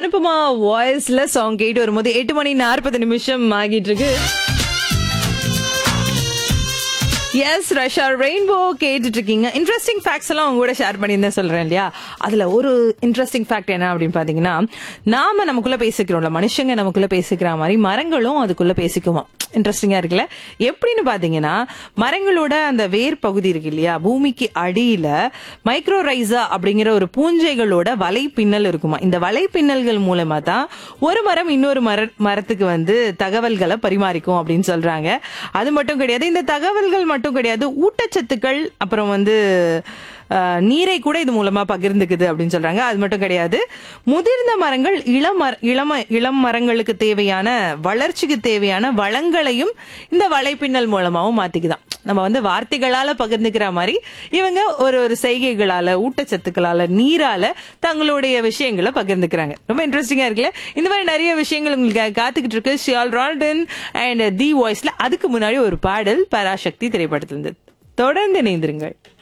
அனுப்புமா வாய்ஸ்ல சாங் கேட்டு வரும்போது எட்டு மணி நாற்பது நிமிஷம் ஆகிட்டு இருக்கு எஸ் ரஷா ரெயின்போ கேட்டுட்டு இருக்கீங்க இன்ட்ரெஸ்டிங் ஃபேக்ட்ஸ் எல்லாம் உங்க கூட ஷேர் பண்ணியிருந்தேன் சொல்றேன் இல்லையா அதுல ஒரு இன்ட்ரெஸ்டிங் ஃபேக்ட் என்ன அப்படின்னு பாத்தீங்கன்னா நாம நமக்குள்ள பேசிக்கிறோம்ல மனுஷங்க நமக்குள்ள பேசிக்கிற மாதிரி மரங்களும் அதுக்குள்ள பேசிக்குமா இன்ட்ரெஸ்டிங்கா இருக்குல்ல எப்படின்னு பாத்தீங்கன்னா மரங்களோட அந்த வேர் பகுதி இருக்கு இல்லையா பூமிக்கு அடியில மைக்ரோரைசா அப்படிங்கிற ஒரு பூஞ்சைகளோட வலைப்பின்னல் இருக்குமா இந்த வலைப்பின்னல்கள் மூலமா தான் ஒரு மரம் இன்னொரு மர மரத்துக்கு வந்து தகவல்களை பரிமாறிக்கும் அப்படின்னு சொல்றாங்க அது மட்டும் கிடையாது இந்த தகவல்கள் மட்டும் கிடையாது ஊட்டச்சத்துக்கள் அப்புறம் வந்து அஹ், நீரை கூட இது மூலமா பகிர்ந்துக்குது அப்படின்னு சொல்றாங்க அது மட்டும் கிடையாது முதிர்ந்த மரங்கள் இளம் மர- இளம இளம் மரங்களுக்கு தேவையான வளர்ச்சிக்கு தேவையான வளங்களையும் இந்த வலைப்பின்னல் மூலமாவும் மாத்திக்குதான் நம்ம வந்து வார்த்தைகளால பகிர்ந்துக்கிற மாதிரி இவங்க ஒரு ஒரு செய்கைகளால ஊட்டச்சத்துக்களால நீரால தங்களுடைய விஷயங்களை பகிர்ந்துக்கிறாங்க ரொம்ப இன்ட்ரெஸ்டிங்கா இருக்குல்ல இந்த மாதிரி நிறைய விஷயங்கள் உங்களுக்கு காத்துக்கிட்டு இருக்கு ஷியால் ரால்டன் அண்ட் தி வாய்ஸ்ல அதுக்கு முன்னாடி ஒரு பாடல் பராசக்தி திரைப்படத்திலிருந்து தொடர்ந்து இணைந்திருங்கள்